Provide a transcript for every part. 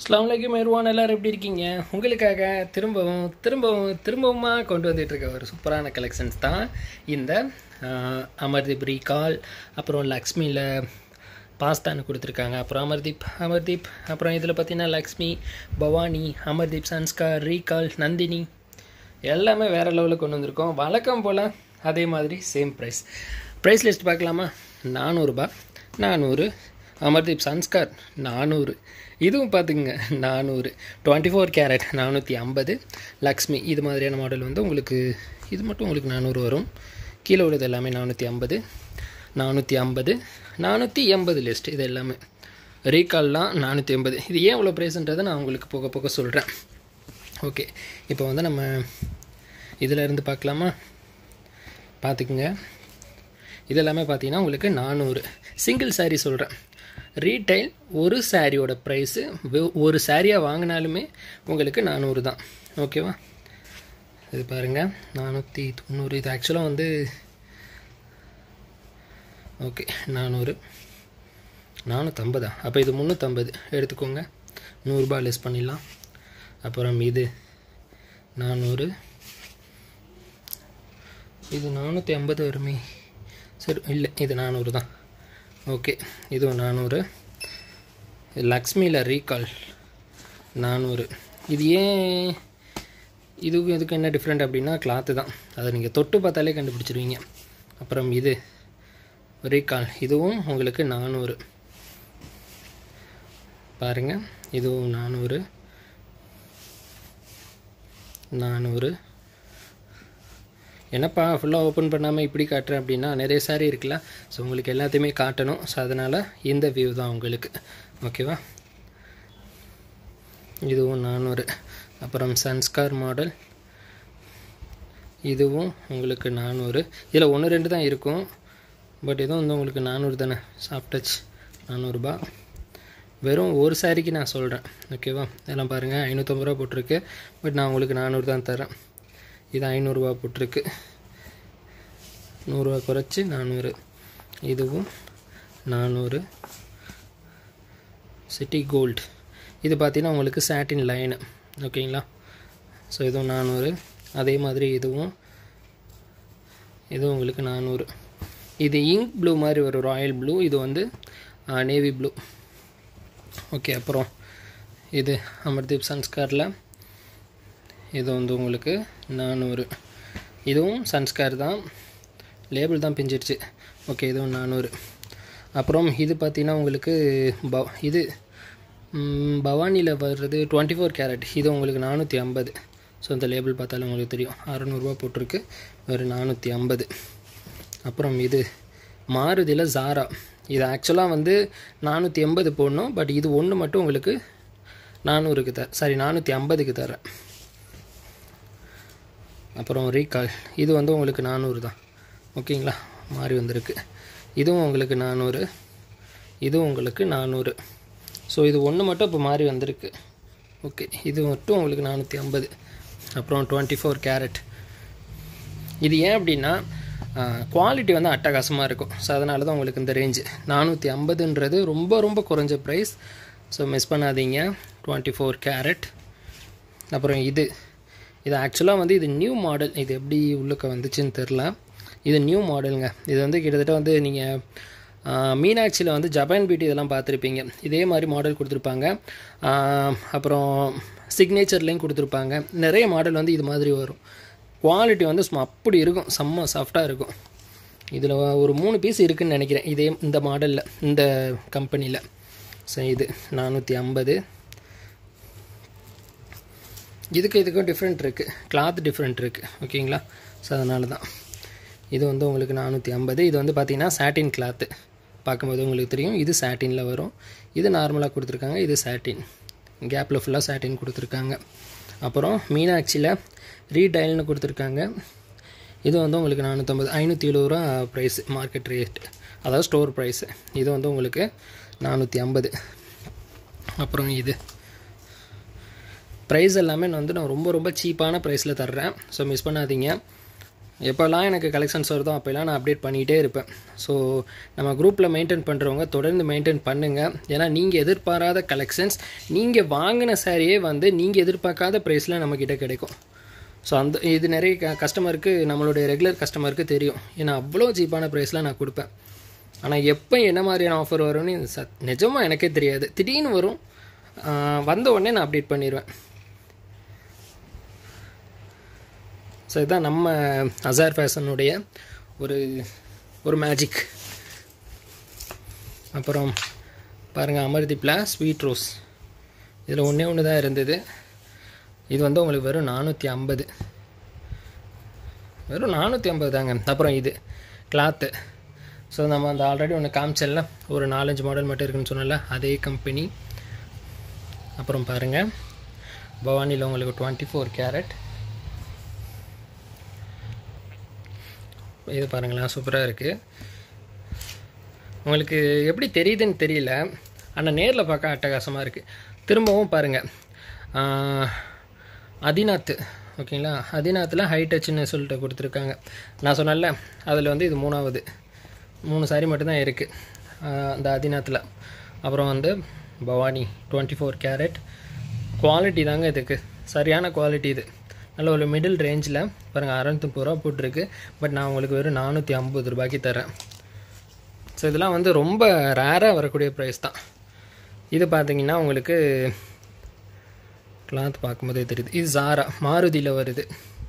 அஸ்லாம் வலைக்கம் எருவான் எல்லோரும் எப்படி இருக்கீங்க உங்களுக்காக திரும்பவும் திரும்பவும் திரும்பவுமா கொண்டு வந்துட்டு இருக்க ஒரு சூப்பரான கலெக்ஷன்ஸ் தான் இந்த ஆஹ், அமர்தீப் ரீகால் அப்புறம் லக்ஷ்மியில் பாஸ்தான்னு கொடுத்துருக்காங்க அப்புறம் அமர்தீப் அமர்தீப் அப்புறம் இதில் பார்த்தீங்கன்னா லக்ஷ்மி பவானி அமர்தீப் சன்ஸ்கார் ரீகால் நந்தினி எல்லாமே வேறு லெவலில் கொண்டு வந்திருக்கோம் வழக்கம் போல் அதே மாதிரி சேம் ப்ரைஸ் ப்ரைஸ் லிஸ்ட் பார்க்கலாமா நானூறுபா நானூறு அமர்தீப் சன்ஸ்கார் நானூறு இதுவும் பார்த்துக்குங்க நானூறு டுவெண்ட்டி ஃபோர் கேரட் நானூற்றி ஐம்பது லக்ஷ்மி இது மாதிரியான மாடல் வந்து உங்களுக்கு இது மட்டும் உங்களுக்கு நானூறு வரும் கீழே உள்ளது எல்லாமே நானூற்றி ஐம்பது நானூற்றி ஐம்பது நானூற்றி எண்பது லிஸ்ட் இது எல்லாமே ரீகால்லாம் நானூற்றி எண்பது இது ஏன் இவ்வளோ ப்ரைஸ்ன்றதை நான் உங்களுக்கு போக போக சொல்கிறேன் ஓகே இப்போ வந்து நம்ம இதில் இருந்து பார்க்கலாமா பார்த்துக்குங்க இது எல்லாமே பார்த்தீங்கன்னா உங்களுக்கு நானூறு சிங்கிள் saree சொல்கிறேன் ரீட்டைல் ஒரு சாரியோட ப்ரைஸு ஒரு சாரியாக வாங்கினாலுமே உங்களுக்கு நானூறு தான் ஓகேவா இது பாருங்கள் நானூற்றி தொண்ணூறு இது ஆக்சுவலாக வந்து ஓகே நானூறு நானூற்றம்பதா அப்போ இது முந்நூற்றம்பது எடுத்துக்கோங்க நூறுரூபா லெஸ் பண்ணிடலாம் அப்புறம் இது நானூறு இது நானூற்றி ஐம்பது வருமே சரி இல்லை இது நானூறு தான் ஓகே இதுவும் நானூறு லக்ஷ்மியில் ரீகால் நானூறு இது ஏன் இதுக்கும் இதுக்கு என்ன டிஃப்ரெண்ட் அப்படின்னா கிளாத்து தான் அதை நீங்கள் தொட்டு பார்த்தாலே கண்டுபிடிச்சிருவீங்க அப்புறம் இது ரீகால் இதுவும் உங்களுக்கு நானூறு பாருங்கள் இதுவும் நானூறு நானூறு என்னப்பா ஃபுல்லாக ஓப்பன் பண்ணாமல் இப்படி காட்டுறேன் அப்படின்னா நிறைய சாரி இருக்குல்ல ஸோ உங்களுக்கு எல்லாத்தையுமே காட்டணும் ஸோ அதனால் இந்த வியூ தான் உங்களுக்கு ஓகேவா இதுவும் நானூறு அப்புறம் சன்ஸ்கார் மாடல் இதுவும் உங்களுக்கு நானூறு இதில் ஒன்று ரெண்டு தான் இருக்கும் பட் இதுவும் வந்து உங்களுக்கு நானூறு தானே சாஃப்ட் டச் நானூறுரூபா வெறும் ஒரு சாரிக்கு நான் சொல்கிறேன் ஓகேவா இதெல்லாம் பாருங்கள் ஐநூற்றம்பது ரூபா போட்டிருக்கு பட் நான் உங்களுக்கு நானூறு தான் தரேன் இது ஐநூறுரூவா போட்டிருக்கு நூறுரூவா குறைச்சி நானூறு இதுவும் நானூறு சிட்டி கோல்டு இது பார்த்தீங்கன்னா உங்களுக்கு சாட்டின் லைனு ஓகேங்களா ஸோ இதுவும் நானூறு அதே மாதிரி இதுவும் இதுவும் உங்களுக்கு நானூறு இது இங்க் ப்ளூ மாதிரி வரும் ராயல் ப்ளூ இது வந்து நேவி ப்ளூ ஓகே அப்புறம் இது அமர்தீப் சன்ஸ்காரில் இது வந்து உங்களுக்கு நானூறு இதுவும் சன்ஸ்கார் தான் லேபிள் தான் பிஞ்சிடுச்சு ஓகே இதுவும் நானூறு அப்புறம் இது பார்த்தீங்கன்னா உங்களுக்கு ப இது பவானியில் வர்றது டுவெண்ட்டி ஃபோர் கேரட் இது உங்களுக்கு நானூற்றி ஐம்பது ஸோ இந்த லேபிள் பார்த்தாலும் உங்களுக்கு தெரியும் அறநூறுபா போட்டிருக்கு ஒரு நானூற்றி ஐம்பது அப்புறம் இது மாருதியில் ஜாரா இது ஆக்சுவலாக வந்து நானூற்றி எண்பது போடணும் பட் இது ஒன்று மட்டும் உங்களுக்கு நானூறுக்கு த சாரி நானூற்றி ஐம்பதுக்கு தரேன் அப்புறம் ரீகால் இது வந்து உங்களுக்கு நானூறு தான் ஓகேங்களா மாறி வந்திருக்கு இதுவும் உங்களுக்கு நானூறு இதுவும் உங்களுக்கு நானூறு ஸோ இது ஒன்று மட்டும் இப்போ மாறி வந்திருக்கு ஓகே இது மட்டும் உங்களுக்கு நானூற்றி ஐம்பது அப்புறம் டுவெண்ட்டி ஃபோர் கேரட் இது ஏன் அப்படின்னா குவாலிட்டி வந்து அட்டகாசமாக இருக்கும் ஸோ அதனால தான் உங்களுக்கு இந்த ரேஞ்சு நானூற்றி ஐம்பதுன்றது ரொம்ப ரொம்ப குறைஞ்ச ப்ரைஸ் ஸோ மிஸ் பண்ணாதீங்க டுவெண்ட்டி ஃபோர் கேரட் அப்புறம் இது இது ஆக்சுவலாக வந்து இது நியூ மாடல் இது எப்படி உள்ளுக்க வந்துச்சுன்னு தெரில இது நியூ மாடலுங்க இது வந்து கிட்டத்தட்ட வந்து நீங்கள் மீனாட்சியில் வந்து ஜப்பான் பியூட்டி இதெல்லாம் பார்த்துருப்பீங்க இதே மாதிரி மாடல் கொடுத்துருப்பாங்க ஆஹ், அப்புறம் சிக்னேச்சர்லேயும் கொடுத்துருப்பாங்க நிறைய மாடல் வந்து இது மாதிரி வரும் குவாலிட்டி வந்து சும்மா அப்படி இருக்கும் செம்ம சாஃப்டாக இருக்கும் இதில் ஒரு மூணு பீஸ் இருக்குன்னு நினைக்கிறேன் இதே இந்த மாடலில் இந்த கம்பெனியில் ஸோ இது நானூற்றி ஐம்பது இதுக்கு இதுக்கும் டிஃப்ரெண்ட் இருக்குது கிளாத் டிஃப்ரெண்ட் இருக்குது ஓகேங்களா ஸோ அதனால தான் இது வந்து உங்களுக்கு நானூற்றி ஐம்பது இது வந்து பார்த்தீங்கன்னா சாட்டின் கிளாத்து பார்க்கும்போது உங்களுக்கு தெரியும் இது சாட்டினில் வரும் இது நார்மலாக கொடுத்துருக்காங்க இது சாட்டின் கேப்பில் ஃபுல்லாக சாட்டின் கொடுத்துருக்காங்க அப்புறம் மீனாட்சியில் ரீடைல்னு கொடுத்துருக்காங்க இது வந்து உங்களுக்கு நானூற்றம்பது ஐநூற்றி எழுபது ரூபா ப்ரைஸ் மார்க்கெட் ரேட் அதாவது ஸ்டோர் ப்ரைஸு இது வந்து உங்களுக்கு நானூற்றி ஐம்பது அப்புறம் இது ப்ரைஸ் எல்லாமே நான் வந்து நான் ரொம்ப ரொம்ப சீப்பான ப்ரைஸில் தர்றேன் ஸோ மிஸ் பண்ணாதீங்க எப்போல்லாம் எனக்கு கலெக்ஷன்ஸ் வருதோ அப்போல்லாம் நான் அப்டேட் பண்ணிகிட்டே இருப்பேன் ஸோ நம்ம குரூப்பில் மெயின்டைன் பண்ணுறவங்க தொடர்ந்து மெயின்டைன் பண்ணுங்கள் ஏன்னா நீங்கள் எதிர்பாராத கலெக்ஷன்ஸ் நீங்கள் வாங்கின சாரியே வந்து நீங்கள் எதிர்பார்க்காத ப்ரைஸில் நம்மக்கிட்ட கிடைக்கும் ஸோ அந்த இது நிறைய க கஸ்டமருக்கு நம்மளுடைய ரெகுலர் கஸ்டமருக்கு தெரியும் ஏன்னா அவ்வளோ சீப்பான ப்ரைஸில் நான் கொடுப்பேன் ஆனால் எப்போ என்ன மாதிரியான ஆஃபர் வரும்னு சத் நிஜமாக எனக்கே தெரியாது திடீர்னு வரும் ஆஹ் வந்த உடனே நான் அப்டேட் பண்ணிடுவேன் ஸோ இதுதான் நம்ம அசார் ஃபேஷனுடைய ஒரு ஒரு மேஜிக் அப்புறம் பாருங்கள் அமர்தீப்பில் ஸ்வீட் ரோஸ் இதில் ஒன்றே ஒன்று தான் இருந்தது இது வந்து உங்களுக்கு வெறும் நானூற்றி ஐம்பது வெறும் நானூற்றி ஐம்பது தாங்க அப்புறம் இது கிளாத்து ஸோ நம்ம அந்த ஆல்ரெடி ஒன்று காமிச்சல ஒரு நாலஞ்சு மாடல் மட்டும் இருக்குன்னு சொன்னல அதே கம்பெனி அப்புறம் பாருங்கள் பவானியில் உங்களுக்கு டுவெண்ட்டி ஃபோர் கேரட் இது பாருங்களேன் சூப்பராக இருக்குது உங்களுக்கு எப்படி தெரியுதுன்னு தெரியல ஆனால் நேரில் பார்க்க அட்டகாசமாக இருக்குது திரும்பவும் பாருங்கள் அதிநாத் ஓகேங்களா அதிநாத்தில் ஹை டச்சுன்னு சொல்லிட்டு கொடுத்துருக்காங்க நான் சொன்னேன்ல அதில் வந்து இது மூணாவது மூணு சாரி மட்டும்தான் இருக்குது அந்த அதிநாத்தில் அப்புறம் வந்து Bhavani twenty four carat quality தாங்க இதுக்கு சரியான குவாலிட்டி இது நல்ல ஒரு மிடில் ரேஞ்சில் பாருங்கள் அறநூற்றம்பது ரூபா போட்டிருக்கு பட் நான் உங்களுக்கு வெறும் நானூற்றி ஐம்பது ரூபாய்க்கு தரேன் ஸோ இதெல்லாம் வந்து ரொம்ப ரேராக வரக்கூடிய ப்ரைஸ் தான் இது பார்த்தீங்கன்னா உங்களுக்கு கிளாத் பார்க்கும்போதே தெரியுது இது ஜாரா மாருதியில் வருது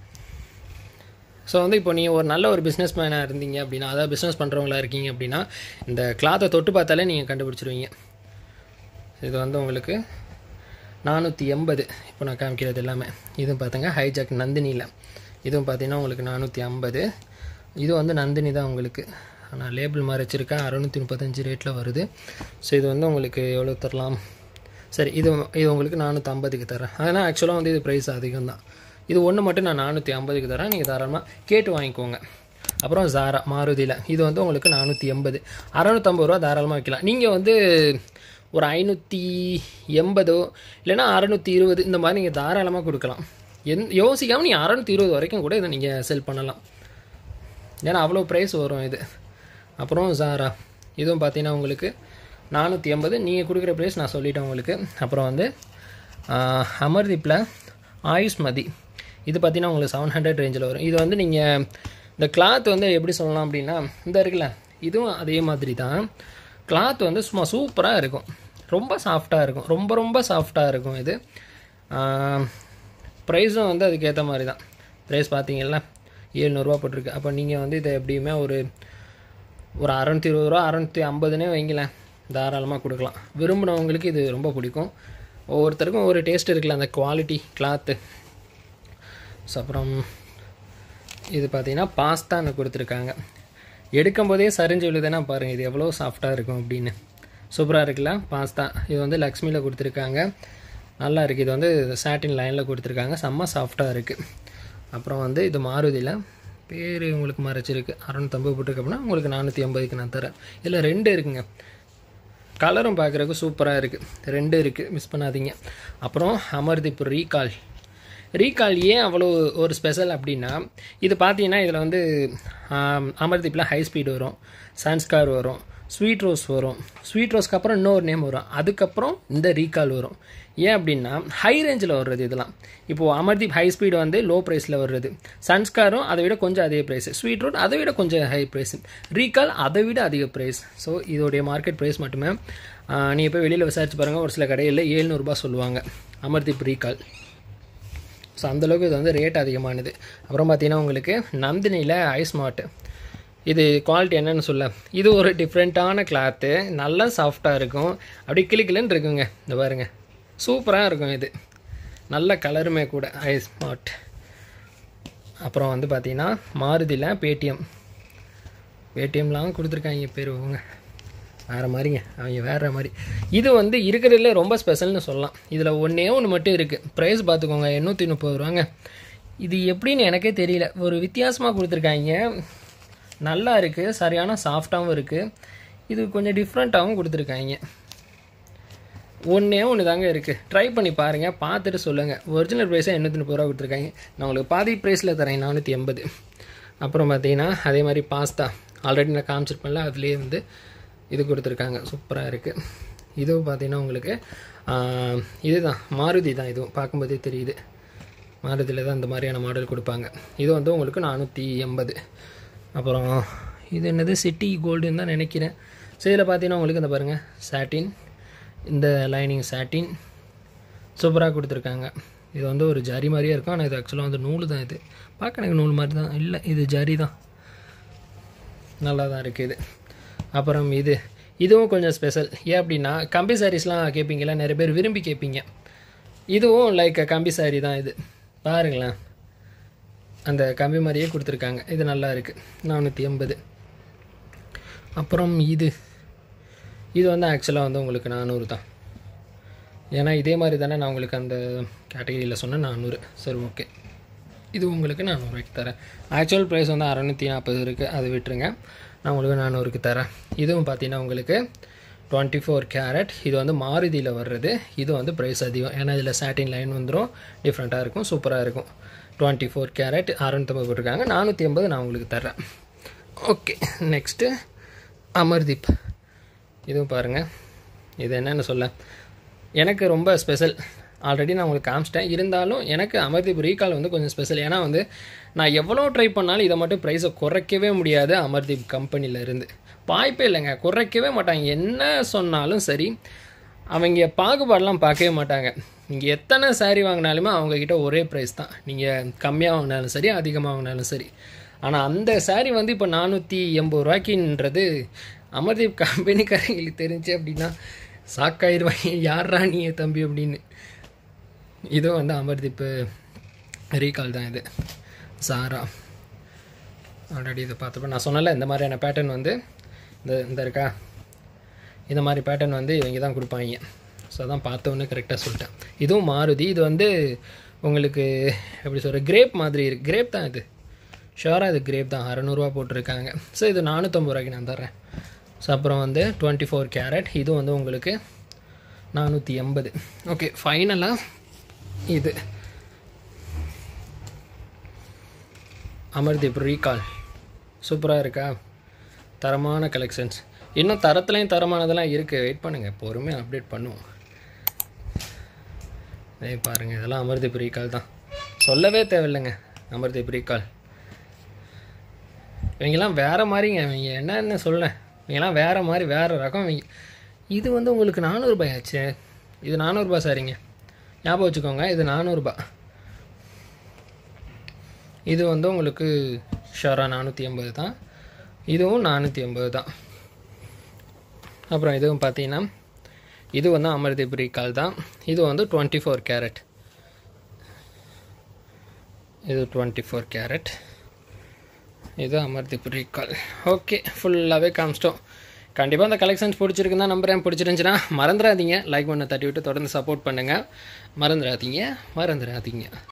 ஸோ வந்து இப்போ நீங்கள் ஒரு நல்ல ஒரு பிஸ்னஸ் மேனாக இருந்தீங்க அப்படின்னா அதாவது பிஸ்னஸ் பண்ணுறவங்களா இருக்கீங்க அப்படின்னா இந்த கிளாத்தை தொட்டு பார்த்தாலே நீங்கள் கண்டுபிடிச்சிருவீங்க இது வந்து உங்களுக்கு நானூற்றி எண்பது இப்போ நான் காமிக்கிறது எல்லாமே இதுவும் பார்த்துங்க ஹைஜாக் நந்தினியில் இதுவும் பார்த்தீங்கன்னா உங்களுக்கு நானூற்றி ஐம்பது இது வந்து நந்தினி தான் உங்களுக்கு ஆனால் லேபிள் மாதிரி வச்சுருக்கேன் அறநூற்றி முப்பத்தஞ்சு ரேட்டில் வருது ஸோ இது வந்து உங்களுக்கு எவ்வளோ தரலாம் சரி இது இது உங்களுக்கு நானூற்றம்பதுக்கு தரேன் அதனால் ஆக்சுவலாக வந்து இது ப்ரைஸ் அதிகம் தான் இது ஒன்று மட்டும் நான் நானூற்றி ஐம்பதுக்கு தரேன் நீங்கள் தாராளமாக கேட்டு வாங்கிக்கோங்க அப்புறம் ஜாரா மாருதியில் இது வந்து உங்களுக்கு நானூற்றி எண்பது அறநூற்றம்பது ரூபா தாராளமாக வைக்கலாம் நீங்கள் வந்து ஒரு ஐநூற்றி எண்பதோ இல்லைன்னா அறநூற்றி இருபது இந்த மாதிரி நீங்கள் தாராளமாக கொடுக்கலாம் எந் யோசிக்காமல் நீங்கள் அறநூற்றி இருபது வரைக்கும் கூட இதை நீங்கள் செல் பண்ணலாம் ஏன்னா அவ்வளோ ப்ரைஸ் வரும் இது அப்புறம் ஜாரா இதுவும் பார்த்தீங்கன்னா உங்களுக்கு நானூற்றி எண்பது நீங்கள் கொடுக்குற ப்ரைஸ் நான் சொல்லிட்டேன் உங்களுக்கு அப்புறம் வந்து அமர்தீப்பில் ஆயுஷ்மதி இது பார்த்தீங்கன்னா உங்களுக்கு செவன் ஹண்ட்ரட் ரேஞ்சில் வரும் இது வந்து நீங்கள் இந்த கிளாத் வந்து எப்படி சொல்லலாம் அப்படின்னா இந்த இருக்குல்ல இதுவும் அதே மாதிரி தான் கிளாத் வந்து சும்மா சூப்பராக இருக்கும் ரொம்ப சாஃப்டாக இருக்கும் ரொம்ப ரொம்ப சாஃப்டாக இருக்கும் இது ப்ரைஸும் வந்து அதுக்கேற்ற மாதிரி தான் ப்ரைஸ் பார்த்தீங்கன்னா ஏழ்நூறுரூவா போட்டிருக்கு அப்போ நீங்கள் வந்து இதை எப்படியுமே ஒரு ஒரு அறநூற்றி இருபது ரூபா அறநூற்றி ஐம்பதுனே வைங்களேன் தாராளமாக கொடுக்கலாம் விரும்பினவங்களுக்கு இது ரொம்ப பிடிக்கும் ஒவ்வொருத்தருக்கும் ஒரு டேஸ்ட் இருக்குல்ல அந்த குவாலிட்டி கிளாத்து ஸோ அப்புறம் இது பார்த்தீங்கன்னா பாஸ்தான்னு கொடுத்துருக்காங்க எடுக்கும்போதே சரிஞ்சு விழுதுன்னா பாருங்கள் இது எவ்வளோ சாஃப்டாக இருக்கும் அப்படின்னு சூப்பராக இருக்குல்ல பாஸ்தா இது வந்து லக்ஷ்மியில் கொடுத்துருக்காங்க நல்லா இருக்குது இது வந்து சாட்டின் லைனில் கொடுத்துருக்காங்க செம்ம சாஃப்டாக இருக்குது அப்புறம் வந்து இது மாருதியில் பேர் உங்களுக்கு மறைச்சிருக்கு அறநூற்றம்பது போட்டிருக்கு அப்படின்னா உங்களுக்கு நானூற்றி ஐம்பதுக்கு நான் தரேன் இதில் ரெண்டு இருக்குங்க கலரும் பார்க்குறதுக்கு சூப்பராக இருக்குது ரெண்டு இருக்குது மிஸ் பண்ணாதீங்க அப்புறம் அமர்தீப் ரீகால் ரீகால் ஏன் அவ்வளோ ஒரு ஸ்பெஷல் அப்படின்னா இது பார்த்தீங்கன்னா இதில் வந்து அமர்தீப்பில் ஹை ஸ்பீடு வரும் சன்ஸ்கார் வரும் ஸ்வீட் ரோஸ் வரும் ஸ்வீட் ரோஸ்க்கு அப்புறம் இன்னொரு நேம் வரும் அதுக்கப்புறம் இந்த ரீகால் வரும் ஏன் அப்படின்னா ஹை ரேஞ்சில் வர்றது இதெல்லாம் இப்போது அமர்தீப் ஹை ஸ்பீடு வந்து லோ ப்ரைஸில் வர்றது சன்ஸ்காரும் அதை விட கொஞ்சம் அதிக ப்ரைஸ் ஸ்வீட் ரோட் அதை விட கொஞ்சம் ஹை ப்ரைஸ் ரீகால் அதை விட அதிக ப்ரைஸ் ஸோ இதோடைய மார்க்கெட் ப்ரைஸ் மட்டுமே நீங்கள் போய் வெளியில் விசாரிச்சு பாருங்கள் ஒரு சில கடையில் ஏழ்நூறுபா சொல்லுவாங்க அமர்தீப் ரீகால் ஸோ அந்தளவுக்கு இது வந்து ரேட் அதிகமானது அப்புறம் பார்த்தீங்கன்னா உங்களுக்கு நந்தினியில் ஐஸ்மார்ட் இது குவாலிட்டி என்னன்னு சொல்ல இது ஒரு டிஃப்ரெண்ட்டான கிளாத்து நல்லா சாஃப்டாக இருக்கும் அப்படி கிளிக்கிலன்னு இருக்குங்க இந்த பாருங்க சூப்பராக இருக்கும் இது நல்ல கலருமே கூட ஐஸ்மார்ட் அப்புறம் வந்து பார்த்தீங்கன்னா மாருதியில் பேடிஎம் பேடிஎம்லாம் கொடுத்துருக்காங்க பேர் அவங்க வேறு மாதிரிங்க அவங்க வேறு மாதிரி இது வந்து இருக்கிறதுல ரொம்ப ஸ்பெஷல்னு சொல்லலாம் இதில் ஒன்றே ஒன்று மட்டும் இருக்குது ப்ரைஸ் பார்த்துக்கோங்க எண்ணூற்றி முப்பது ரூபாங்க இது எப்படின்னு எனக்கே தெரியல ஒரு வித்தியாசமாக கொடுத்துருக்காங்க நல்லா இருக்குது சரியான சாஃப்டாகவும் இருக்குது இது கொஞ்சம் டிஃப்ரெண்ட்டாகவும் கொடுத்துருக்காங்க ஒன்றே ஒன்று தாங்க இருக்குது ட்ரை பண்ணி பாருங்கள் பார்த்துட்டு சொல்லுங்கள் ஒரிஜினல் ப்ரைஸாக எண்ணூற்றி முப்பது ரூபா கொடுத்துருக்காங்க நான் உங்களுக்கு பாதி ப்ரைஸில் தரேன் நானூற்றி எண்பது அப்புறம் பார்த்தீங்கன்னா அதே மாதிரி பாஸ்தா ஆல்ரெடி நான் காமிச்சிருப்பேன்ல அதுலேயே வந்து இது கொடுத்துருக்காங்க சூப்பராக இருக்குது இதுவும் பார்த்தீங்கன்னா உங்களுக்கு ஆஹ், இதுதான் மாருதி தான் இதுவும் பார்க்கும்போதே தெரியுது மாருதியில் தான் இந்த மாதிரியான மாடல் கொடுப்பாங்க இது வந்து உங்களுக்கு நானூற்றி எண்பது அப்புறம் இது என்னது சிட்டி கோல்டுன்னு தான் நினைக்கிறேன் ஸோ இதில் பார்த்தீங்கன்னா உங்களுக்கு இந்த பாருங்கள் சாட்டின் இந்த லைனிங் சாட்டின் சூப்பராக கொடுத்துருக்காங்க இது வந்து ஒரு ஜரி மாதிரியே இருக்கும் ஆனால் இது ஆக்சுவலாக வந்து நூல் தான் இது பார்க்க எனக்கு நூல் மாதிரி தான் இல்லை இது ஜரி தான் நல்லா தான் இருக்குது இது அப்புறம் இது இதுவும் கொஞ்சம் ஸ்பெஷல் ஏன் அப்படின்னா கம்பி சாரீஸ்லாம் கேட்பீங்களா நிறைய பேர் விரும்பி கேட்பீங்க இதுவும் லைக் கம்பி சாரி தான் இது பாருங்களேன் அந்த கம்பி மாதிரியே கொடுத்துருக்காங்க இது நல்லா இருக்குது நானூற்றி எண்பது அப்புறம் இது இது வந்து ஆக்சுவலாக வந்து உங்களுக்கு நானூறு தான் ஏன்னா இதே மாதிரி தானே நான் உங்களுக்கு அந்த கேட்டகரியில் சொன்னேன் நானூறு சரி ஓகே இது உங்களுக்கு நானூறுவாய்க்கு தரேன் ஆக்சுவல் ப்ரைஸ் வந்து அறநூற்றி நாற்பது இருக்குது அது விட்டுருங்க நான் உங்களுக்கு நானூறுக்கு தரேன் இதுவும் பார்த்தீங்கன்னா உங்களுக்கு டுவெண்ட்டி ஃபோர் கேரட் இது வந்து மாருதியில் வர்றது இது வந்து ப்ரைஸ் அதிகம் ஏன்னா இதில் சாட்டின் லைன் வந்துடும் டிஃப்ரெண்ட்டாக இருக்கும் சூப்பராக இருக்கும் டுவெண்ட்டி ஃபோர் கேரட் அறநூற்றம்பது போட்டிருக்காங்க நானூற்றி ஐம்பது நான் உங்களுக்கு தரேன் ஓகே நெக்ஸ்ட்டு அமர்தீப் இதுவும் பாருங்கள் இது என்னென்னு சொல்ல எனக்கு ரொம்ப ஸ்பெஷல் ஆல்ரெடி நான் உங்களுக்கு காமிச்சிட்டேன் இருந்தாலும் எனக்கு அமர்தீப் ரீகால் வந்து கொஞ்சம் ஸ்பெஷல் ஏன்னா வந்து நான் எவ்வளோ ட்ரை பண்ணாலும் இதை மட்டும் ப்ரைஸை குறைக்கவே முடியாது அமர்தீப் கம்பெனியில் இருந்து வாய்ப்பே இல்லைங்க குறைக்கவே மாட்டாங்க என்ன சொன்னாலும் சரி அவங்க பாகுபாடெலாம் பார்க்கவே மாட்டாங்க நீங்கள் எத்தனை saree வாங்கினாலுமே அவங்கக்கிட்ட ஒரே ப்ரைஸ் தான் நீங்கள் கம்மியாக வாங்கினாலும் சரி அதிகமாக வாங்கினாலும் சரி ஆனால் அந்த saree வந்து இப்போ நானூற்றி எண்பது ரூபாய்க்குன்றது அமர்தீப் கம்பெனிக்காரங்களுக்கு தெரிஞ்சு அப்படின்னா சாக்காயிருவாங்க யாரா நீ தம்பி அப்படின்னு இதுவும் வந்து அமர்தீப் ரீகால் தான் இது சாரா ஆல்ரெடி இதை பார்த்தப்ப நான் சொன்னல இந்த மாதிரியான பேட்டர்ன் வந்து இந்த இந்த இருக்கா இந்த மாதிரி பேட்டர்ன் வந்து இவங்க தான் கொடுப்பாங்க ஸோ அதான் பார்த்தோன்னே கரெக்டாக சொல்லிட்டேன் இதுவும் மாருதி இது வந்து உங்களுக்கு எப்படி சொல்கிற கிரேப் மாதிரி இருக்குது கிரேப் தான் இது ஷுவராக இது கிரேப் தான் அறநூறுவா போட்டிருக்காங்க ஸோ இது நானூற்றம்பது ரூபாய்க்கு நான் தர்றேன் ஸோ அப்புறம் வந்து டுவெண்ட்டி ஃபோர் கேரட் இது வந்து உங்களுக்கு நானூற்றி எண்பது ஓகே ஃபைனலாக இது அமர்தீப் ரீகால் சூப்பராக இருக்கா தரமான கலெக்ஷன்ஸ் இன்னும் தரத்துலையும் தரமானதெல்லாம் இருக்குது வெயிட் பண்ணுங்கள் பொறுமையாக அப்டேட் பண்ணுவோம் ஏய் பாருங்கள் இதெல்லாம் அமர்தீப் ரீகால் தான் சொல்லவே தேவையில்லைங்க அமர்தீப் ரீகால் இவங்கெல்லாம் வேறு மாதிரிங்க இவங்க என்னன்னு சொல்லேன் இவங்கெல்லாம் வேறு மாதிரி வேறு ரகம் இவங்க இது வந்து உங்களுக்கு நானூறுபாயாச்சு இது நானூறுபா சாரிங்க ஞாபகம் வச்சுக்கோங்க இது நானூறுபா இது வந்து உங்களுக்கு ஷோரா நானூற்றி எண்பது தான் இதுவும் நானூற்றி எண்பது தான் அப்புறம் இதுவும் பார்த்தீங்கன்னா இது வந்து அமர்தீப் ரீகால் தான் இது வந்து டுவெண்ட்டி ஃபோர் கேரட் இது டுவெண்ட்டி ஃபோர் கேரட் இது அமர்தீப் ரீகால் ஓகே ஃபுல்லாகவே காமிச்சிட்டோம் கண்டிப்பாக அந்த கலெக்ஷன்ஸ் பிடிச்சிருக்குன்னு தான் நம்புறேன் பிடிச்சிருந்துச்சுன்னா மறந்துடாதீங்க லைக் பண்ண தட்டி விட்டு தொடர்ந்து சப்போர்ட் பண்ணுங்கள் மறந்துடாதீங்க மறந்துடாதீங்க